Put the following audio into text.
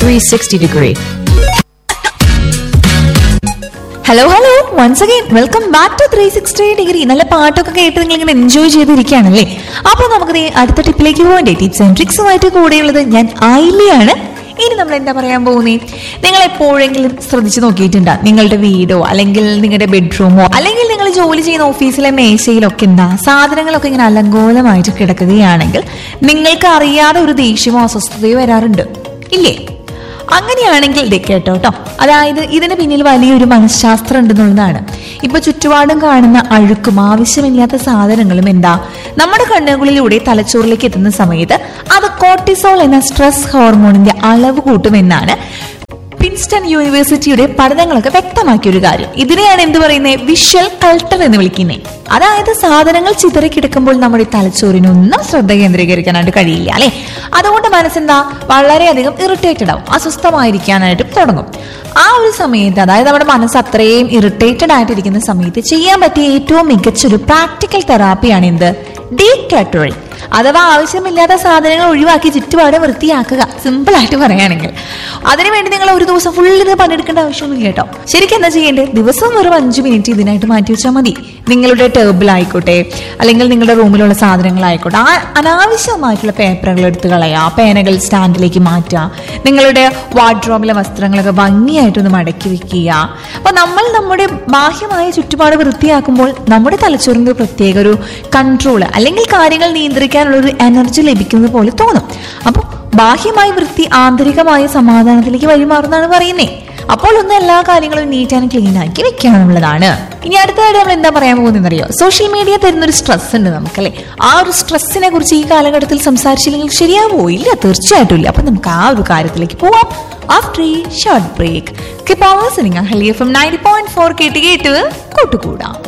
360 degree. Hello hello once again welcome back to three sixty degree നല്ല പാട്ടൊക്കെ കേട്ട് നിങ്ങൾ ഇങ്ങനെ എൻജോയ് ചെയ്തിരിക്കുകയാണല്ലേ അപ്പോൾ നമുക്ക് ദേ അടുത്ത ടിപ്പിലേക്ക് പോകണ്ടേ ടിപ്സ് ആൻഡ് ട്രിക്സുമായിട്ട് കൂടെയുള്ളത് ഞാൻ ആയില്ലയാണ് ഇനി നമ്മൾ എന്താ പറയാൻ പോകുന്നേ നിങ്ങൾ എപ്പോഴെങ്കിലും ശ്രദ്ധിച്ചു നോക്കിയിട്ടുണ്ടോ നിങ്ങളുടെ വീടോ അല്ലെങ്കിൽ നിങ്ങളുടെ ബെഡ്റൂമോ അല്ലെങ്കിൽ നിങ്ങൾ ജോലി ചെയ്യുന്ന ഓഫീസിലെ മേശയിലൊക്കെ എന്താ സാധനങ്ങളൊക്കെ ഇങ്ങനെ അലങ്കോലമായിട്ട് കിടക്കുകയാണെങ്കിൽ നിങ്ങൾക്ക് അറിയാതെ ഒരു ദേഷ്യമോ അസ്വസ്ഥതയോ വരാറുണ്ട് ഇല്ലേ അങ്ങനെയാണെങ്കിൽ ദേ കേട്ടോ കേട്ടോ അതായത് ഇതിന് പിന്നിൽ വലിയൊരു മനഃശാസ്ത്രം ഉണ്ടെന്നുള്ളതാണ് ഇപ്പൊ ചുറ്റുപാടും കാണുന്ന അഴുക്കും ആവശ്യമില്ലാത്ത സാധനങ്ങളും എന്താ നമ്മുടെ കണ്ണുകളിലൂടെ തലച്ചോറിലേക്ക് എത്തുന്ന സമയത്ത് അത് കോർട്ടിസോൾ എന്ന സ്ട്രെസ് ഹോർമോണിന്റെ അളവ് കൂട്ടുമെന്നാണ് പ്രിൻസ്റ്റൺ യൂണിവേഴ്സിറ്റിയുടെ പഠനങ്ങളൊക്കെ വ്യക്തമാക്കിയ ഒരു കാര്യം ഇതിനെയാണ് എന്ത് പറയുന്നത് വിഷ്വൽ കൾട്ടർ എന്ന് വിളിക്കുന്നത് അതായത് സാധനങ്ങൾ ചിതറിക്കിടക്കുമ്പോൾ നമ്മുടെ തലച്ചോറിനൊന്നും ശ്രദ്ധ കേന്ദ്രീകരിക്കാനായിട്ട് കഴിയില്ല അല്ലെ അതുകൊണ്ട് മനസ്സെന്താ വളരെയധികം ഇറിറ്റേറ്റഡ് ആവും അസ്വസ്ഥമായിരിക്കാനായിട്ട് തുടങ്ങും ആ ഒരു സമയത്ത് അതായത് നമ്മുടെ മനസ്സ് അത്രയും ഇറിറ്റേറ്റഡ് ആയിട്ടിരിക്കുന്ന സമയത്ത് ചെയ്യാൻ പറ്റിയ ഏറ്റവും മികച്ചൊരു പ്രാക്ടിക്കൽ തെറാപ്പിയാണ് എന്ത് ഡീക്ലറ്ററിങ് അഥവാ ആവശ്യമില്ലാത്ത സാധനങ്ങൾ ഒഴിവാക്കി ചുറ്റുപാട് വൃത്തിയാക്കുക സിമ്പിൾ ആയിട്ട് പറയുകയാണെങ്കിൽ അതിനുവേണ്ടി നിങ്ങൾ ഒരു ദിവസം ഫുൾ ഇത് പണിയെടുക്കേണ്ട ആവശ്യമൊന്നും കേട്ടോ ശരിക്കും എന്താ ചെയ്യേണ്ടത് ദിവസം വെറും അഞ്ച് മിനിറ്റ് ഇതിനായിട്ട് മാറ്റി വെച്ചാൽ മതി നിങ്ങളുടെ ടേബിളായിക്കോട്ടെ അല്ലെങ്കിൽ നിങ്ങളുടെ റൂമിലുള്ള സാധനങ്ങളായിക്കോട്ടെ ആ അനാവശ്യമായിട്ടുള്ള പേപ്പറുകൾ എടുത്ത് കളയുക പേനകൾ സ്റ്റാൻഡിലേക്ക് മാറ്റുക നിങ്ങളുടെ വാർഡ്രോബിലെ വസ്ത്രങ്ങളൊക്കെ ഭംഗിയായിട്ടൊന്ന് മടക്കി വെക്കുക അപ്പൊ നമ്മൾ നമ്മുടെ ബാഹ്യമായ ചുറ്റുപാട് വൃത്തിയാക്കുമ്പോൾ നമ്മുടെ തലച്ചോറിന്റെ പ്രത്യേക ഒരു കൺട്രോൾ അല്ലെങ്കിൽ കാര്യങ്ങൾ നിയന്ത്രിക്കാനുള്ള ഒരു എനർജി ലഭിക്കുന്നത് പോലെ തോന്നും അപ്പോൾ ബാഹ്യമായ വൃത്തി ആന്തരികമായ സമാധാനത്തിലേക്ക് വഴിമാറുന്നതാണ് പറയുന്നത് അപ്പോൾ ഒന്ന് എല്ലാ കാര്യങ്ങളും നീറ്റ് ആൻഡ് ക്ലീൻ ആക്കി വെക്കാനുള്ളതാണ് ഇനി അടുത്തതായിട്ട് നമ്മൾ എന്താ പറയാൻ പോകുന്നതെന്നറിയോ സോഷ്യൽ മീഡിയ തരുന്നൊരു സ്ട്രെസ് ഉണ്ട് നമുക്കല്ലേ ആ ഒരു സ്ട്രെസ്സിനെ കുറിച്ച് ഈ കാലഘട്ടത്തിൽ സംസാരിച്ചില്ലെങ്കിൽ ശരിയാവോ ഇല്ല തീർച്ചയായിട്ടും ഇല്ല അപ്പൊ നമുക്ക് ആ ഒരു കാര്യത്തിലേക്ക് പോവാം ആഫ്റ്റർ ഈ ഷോർട്ട് ബ്രേക്ക് കിപ്പ് അവർ സിനിങ് ഹെലിയ ഫ്രം നയൻറ്റി പോയിന്റ് ഫോർ കേട്ട് കേട്ട് കൂട്ടുകൂടാം